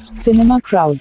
Cinema Crowd.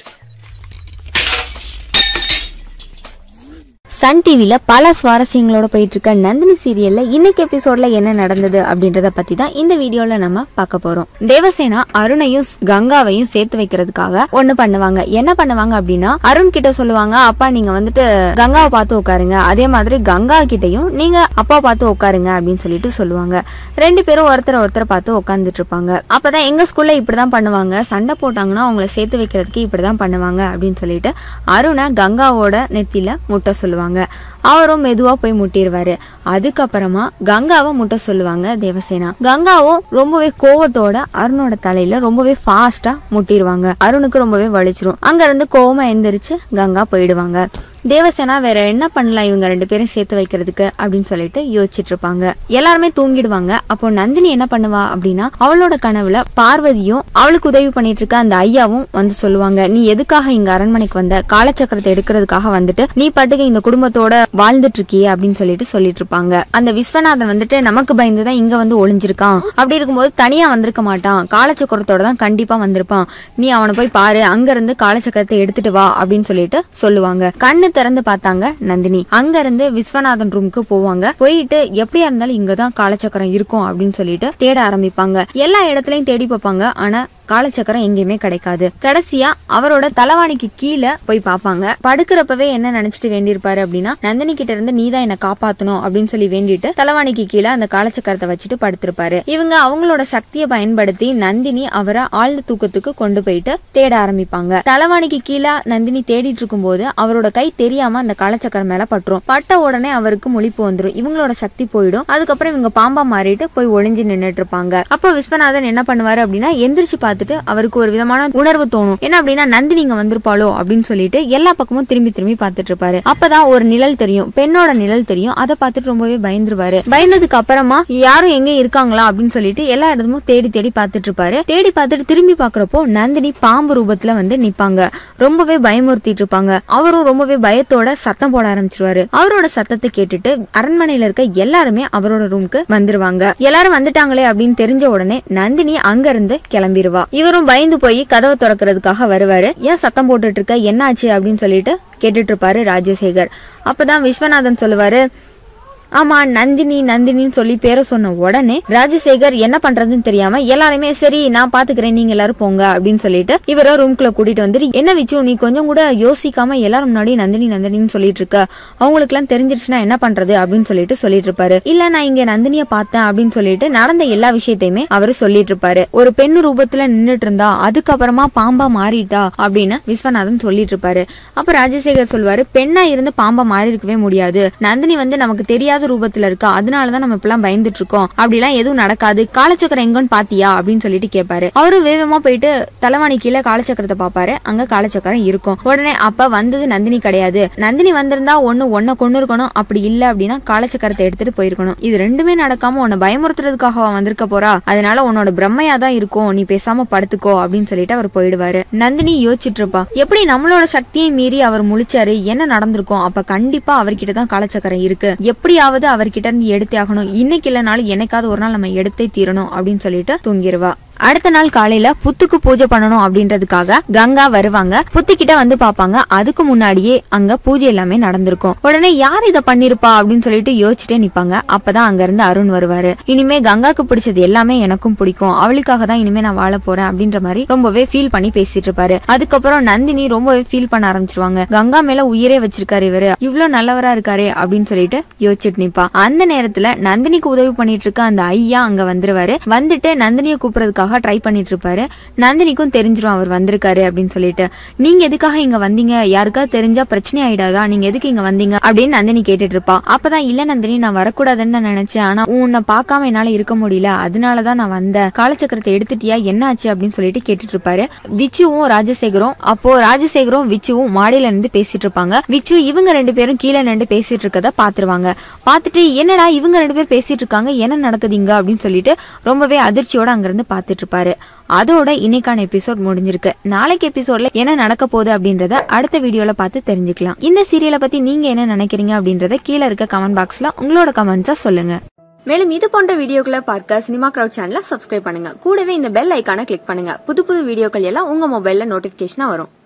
Sun டிவில பல சுவாரஸ்யங்களோட போயிட்டு இருக்க நந்தினி சீரியல்ல இன்னைக்கு எபிசோட்ல என்ன நடந்தது அப்படின்றத பத்தி தான் இந்த வீடியோல நம்ம பார்க்க போறோம் தேவசேனா அருணையும் ஸ்- கங்காவையும் சேர்த்து வைக்கிறதுக்காக ஒண்ணு பண்ணுவாங்க என்ன பண்ணுவாங்க அப்படின்னா அருண் கிட்ட சொல்லுவாங்க அப்பா நீங்க வந்துட்டு கங்காவை பார்த்து உட்காருங்க அதே மாதிரி கங்கா கிட்டயும் நீங்க அப்பா பார்த்து உட்காருங்க அப்படின்னு சொல்லிட்டு சொல்லுவாங்க ரெண்டு பேரும் ஒருத்தர் ஒருத்தர் பார்த்து உட்காந்துட்டு இருப்பாங்க அப்பதான் எங்க ஸ்கூல்ல இப்படிதான் பண்ணுவாங்க சண்டை போட்டாங்கன்னா அவங்கள சேர்த்து வைக்கிறதுக்கு இப்படிதான் பண்ணுவாங்க அப்படின்னு சொல்லிட்டு அருணை கங்காவோட நெத்தியில முட்டை சொல்லுவாங்க அவரும் மெதுவா போய் முட்டிடுவாரு அதுக்கப்புறமா கங்காவை முட்டை சொல்லுவாங்க தேவசேனா கங்காவும் ரொம்பவே கோவத்தோட அருணோட தலையில ரொம்பவே ஃபாஸ்டா முட்டிடுவாங்க அருணுக்கு ரொம்பவே வலிச்சிரும் அங்க இருந்து கோவமா எந்திரிச்சு கங்கா போயிடுவாங்க தேவசேனா வேற என்ன பண்ணலாம் இவங்க ரெண்டு பேரும் சேர்த்து வைக்கிறதுக்கு அப்படின்னு சொல்லிட்டு யோசிச்சுட்டு இருப்பாங்க எல்லாருமே தூங்கிடுவாங்க அப்போ நந்தினி என்ன பண்ணுவா அப்படின்னா அவளோட கனவுல பார்வதியும் அவளுக்கு உதவி பண்ணிட்டு இருக்க அந்த ஐயாவும் வந்து சொல்லுவாங்க நீ எதுக்காக இங்க அரண்மனைக்கு வந்த காலச்சக்கரத்தை எடுக்கிறதுக்காக வந்துட்டு நீ பாட்டுக்கு இந்த குடும்பத்தோட வாழ்ந்துட்டு இருக்கியே அப்படின்னு சொல்லிட்டு சொல்லிட்டு இருப்பாங்க அந்த விஸ்வநாதன் வந்துட்டு நமக்கு பயந்துதான் இங்க வந்து ஒளிஞ்சிருக்கான் அப்படி இருக்கும்போது தனியா வந்திருக்க மாட்டான் காலச்சக்கரத்தோட தான் கண்டிப்பா வந்திருப்பான் நீ அவனை போய் பாரு அங்க இருந்து காலச்சக்கரத்தை எடுத்துட்டு வா அப்படின்னு சொல்லிட்டு சொல்லுவாங்க கண்ணு திறந்து பார்த்தாங்க நந்தினி அங்க இருந்து விஸ்வநாதன் ரூமுக்கு போவாங்க போயிட்டு எப்படியா இருந்தாலும் இங்கதான் காலச்சக்கரம் இருக்கும் அப்படின்னு சொல்லிட்டு தேட ஆரம்பிப்பாங்க எல்லா இடத்துலயும் தேடி பார்ப்பாங்க ஆனா காலச்சக்கரம் எங்கேயுமே கிடைக்காது கடைசியா அவரோட தலைவாணிக்கு கீழே போய் பார்ப்பாங்க படுக்கிறப்பவே என்ன நினைச்சிட்டு வேண்டியிருப்பாரு அப்படின்னா நந்தினி கிட்ட இருந்து நீதான் என்ன காப்பாத்தணும் அப்படின்னு சொல்லி வேண்டிட்டு தலைவாணிக்கு கீழே அந்த காலச்சக்கரத்தை வச்சுட்டு படுத்திருப்பாரு இவங்க அவங்களோட சக்தியை பயன்படுத்தி நந்தினி அவரை ஆழ்ந்த தூக்கத்துக்கு கொண்டு போயிட்டு தேட ஆரம்பிப்பாங்க தலைவாணிக்கு கீழே நந்தினி தேடிட்டு இருக்கும்போது அவரோட கை தெரியாம அந்த காலச்சக்கரம் மேல பட்டுரும் பட்ட உடனே அவருக்கு முழிப்பு வந்துரும் இவங்களோட சக்தி போயிடும் அதுக்கப்புறம் இவங்க பாம்பா மாறிட்டு போய் ஒளிஞ்சு நின்னுட்டு இருப்பாங்க அப்போ விஸ்வநாதன் என்ன பண்ணுவாரு அப்படின்னா எந்திரிச்சு பார்த்துட்டு அவருக்கு ஒரு விதமான உணர்வு தோணும் என்ன அப்படின்னா நந்தினி இங்க வந்திருப்பாளோ அப்படின்னு சொல்லிட்டு எல்லா பக்கமும் திரும்பி திரும்பி பார்த்துட்டு இருப்பாரு அப்பதான் ஒரு நிழல் தெரியும் பெண்ணோட நிழல் தெரியும் அதை பார்த்துட்டு ரொம்பவே பயந்துருவாரு பயந்ததுக்கு அப்புறமா யாரும் எங்க இருக்காங்களா அப்படின்னு சொல்லிட்டு எல்லா இடமும் தேடி தேடி பார்த்துட்டு இருப்பாரு தேடி பார்த்துட்டு திரும்பி பாக்குறப்போ நந்தினி பாம்பு ரூபத்துல வந்து நிப்பாங்க ரொம்பவே பயமுறுத்திட்டு இருப்பாங்க அவரும் ரொம்பவே பயத்தோட சத்தம் போட ஆரம்பிச்சிருவாரு அவரோட சத்தத்தை கேட்டுட்டு அரண்மனையில இருக்க எல்லாருமே அவரோட ரூமுக்கு வந்துருவாங்க எல்லாரும் வந்துட்டாங்களே அப்படின்னு தெரிஞ்ச உடனே நந்தினி அங்க இருந்து கிளம்பிடுவா இவரும் பயந்து போய் கதவை திறக்கிறதுக்காக வருவாரு ஏன் சத்தம் போட்டுட்டு இருக்க என்னாச்சு அப்படின்னு சொல்லிட்டு கேட்டுட்டு இருப்பாரு ராஜசேகர் அப்பதான் விஸ்வநாதன் சொல்லுவாரு ஆமா நந்தினி நந்தினின்னு சொல்லி பேரை சொன்ன உடனே ராஜசேகர் என்ன பண்றதுன்னு தெரியாம எல்லாருமே சரி நான் பாத்துக்கிறேன் நீங்க எல்லாரும் போங்க அப்படின்னு சொல்லிட்டு இவரை ரூம்குள்ள கூட்டிட்டு வந்துட்டு என்ன விச்சு நீ கொஞ்சம் கூட யோசிக்காம எல்லாரும் முன்னாடி நந்தினி நந்தினின்னு சொல்லிட்டு இருக்க அவங்களுக்கு எல்லாம் தெரிஞ்சிருச்சுன்னா என்ன பண்றது அப்படின்னு சொல்லிட்டு சொல்லிட்டு இருப்பாரு இல்ல நான் இங்க நந்தினிய பார்த்தேன் அப்படின்னு சொல்லிட்டு நடந்த எல்லா விஷயத்தையுமே அவரு சொல்லிட்டு இருப்பாரு ஒரு பெண் ரூபத்துல நின்னுட்டு இருந்தா அதுக்கப்புறமா பாம்பா மாறிட்டா அப்படின்னு விஸ்வநாதன் சொல்லிட்டு இருப்பாரு அப்ப ராஜசேகர் சொல்லுவாரு பெண்ணா இருந்து பாம்பா மாறி இருக்கவே முடியாது நந்தினி வந்து நமக்கு தெரியாத ரூபத்துல இருக்கா அதனாலதான் நம்ம இப்பெல்லாம் பயந்துட்டு இருக்கோம் அப்படிலாம் எதுவும் நடக்காது காலச்சக்கரம் எங்கன்னு பாத்தியா அப்படின்னு சொல்லிட்டு கேட்பாரு அவரும் வேகமா போயிட்டு தலைவாணி கீழே காலச்சக்கரத்தை பாப்பாரு அங்க காலச்சக்கரம் இருக்கும் உடனே அப்ப வந்தது நந்தினி கிடையாது நந்தினி வந்திருந்தா ஒண்ணு ஒன்ன கொண்டு இருக்கணும் அப்படி இல்ல அப்படின்னா காலச்சக்கரத்தை எடுத்துட்டு போயிருக்கணும் இது ரெண்டுமே நடக்காம உன்னை பயமுறுத்துறதுக்காக அவ வந்திருக்க போறா அதனால உன்னோட பிரம்மையா தான் இருக்கும் நீ பேசாம படுத்துக்கோ அப்படின்னு சொல்லிட்டு அவர் போயிடுவாரு நந்தினி யோசிச்சுட்டு இருப்பா எப்படி நம்மளோட சக்தியை மீறி அவர் முழிச்சாரு என்ன நடந்திருக்கும் அப்ப கண்டிப்பா அவர்கிட்ட தான் காலச்சக்கரம் இருக்கு எப்படியாவது அவர்கிட்ட இருந்து எடுத்தே ஆகணும் இன்னைக்கு இல்லைனாலும் என்னைக்காவது ஒரு நாள் நம்ம எடுத்தே தீரணும் அப்படின்னு சொல்லிட்டு தூங்கிடுவா அடுத்த நாள் காலையில புத்துக்கு பூஜை பண்ணணும் அப்படின்றதுக்காக கங்கா வருவாங்க புத்துக்கிட்ட வந்து பாப்பாங்க அதுக்கு முன்னாடியே அங்க பூஜை எல்லாமே நடந்திருக்கும் உடனே யார் இத பண்ணிருப்பா அப்படின்னு சொல்லிட்டு யோசிச்சுட்டே நிப்பாங்க அப்பதான் அங்க இருந்து அருண் வருவாரு இனிமே கங்காக்கு பிடிச்சது எல்லாமே எனக்கும் பிடிக்கும் அவளுக்காக தான் இனிமே நான் வாழ போறேன் அப்படின்ற மாதிரி ரொம்பவே ஃபீல் பண்ணி பேசிட்டு இருப்பாரு அதுக்கப்புறம் நந்தினி ரொம்பவே ஃபீல் பண்ண ஆரம்பிச்சிருவாங்க கங்கா மேல உயிரே வச்சிருக்காரு இவரு இவ்ளோ நல்லவரா இருக்காரு அப்படின்னு சொல்லிட்டு யோசிச்சுட்டு நிப்பா அந்த நேரத்துல நந்தினிக்கு உதவி பண்ணிட்டு இருக்க அந்த ஐயா அங்க வந்துருவாரு வந்துட்டு நந்தினியை கூப்பிடுறதுக்காக ட்ரை பண்ணிட்டு இருப்பாரு நந்தினிக்கும் தெரிஞ்சிரும் அவர் வந்திருக்காரு அப்படின்னு சொல்லிட்டு நீங்க எதுக்காக இங்க வந்தீங்க யாருக்காவது தெரிஞ்சா பிரச்சனை ஆயிடாதா நீங்க எதுக்கு இங்க வந்தீங்க அப்படின்னு நந்தினி கேட்டுட்டு இருப்பா அப்பதான் இல்ல நந்தினி நான் வரக்கூடாதுன்னு நான் நினைச்சேன் ஆனா உன்னை பார்க்காம என்னால இருக்க முடியல அதனாலதான் நான் வந்தேன் காலச்சக்கரத்தை எடுத்துட்டியா என்ன ஆச்சு அப்படின்னு சொல்லிட்டு கேட்டுட்டு இருப்பாரு விச்சுவும் ராஜசேகரும் அப்போ ராஜசேகரும் விச்சுவும் மாடியில இருந்து பேசிட்டு இருப்பாங்க விச்சு இவங்க ரெண்டு பேரும் கீழே நின்று பேசிட்டு இருக்கத பாத்துருவாங்க பார்த்துட்டு என்னடா இவங்க ரெண்டு பேரும் பேசிட்டு இருக்காங்க என்ன நடக்குது இங்க அப்படின்னு சொல்லிட்டு ரொம்பவே அதிர்ச்சியோட அங்கிருந்து பார்த்துட்டு இருப்பாரு அதோட இன்னைக்கான எபிசோட் முடிஞ்சிருக்கு நாளைக்கு எபிசோட்ல என்ன நடக்க போகுது அப்படின்றத அடுத்த வீடியோல பார்த்து தெரிஞ்சுக்கலாம் இந்த சீரியலை பத்தி நீங்க என்ன நினைக்கிறீங்க அப்படின்றத கீழே இருக்க கமெண்ட் பாக்ஸ்ல உங்களோட கமெண்ட்ஸா சொல்லுங்க மேலும் இது போன்ற வீடியோக்களை பார்க்க சினிமா கிரவுட் சேனலை சப்ஸ்கிரைப் பண்ணுங்க கூடவே இந்த பெல் ஐக்கானை கிளிக் பண்ணுங்க புது புது வீடியோக்கள் எல்லாம் உங்க மொபைல்ல நோட்டிபிகேஷனா வரும்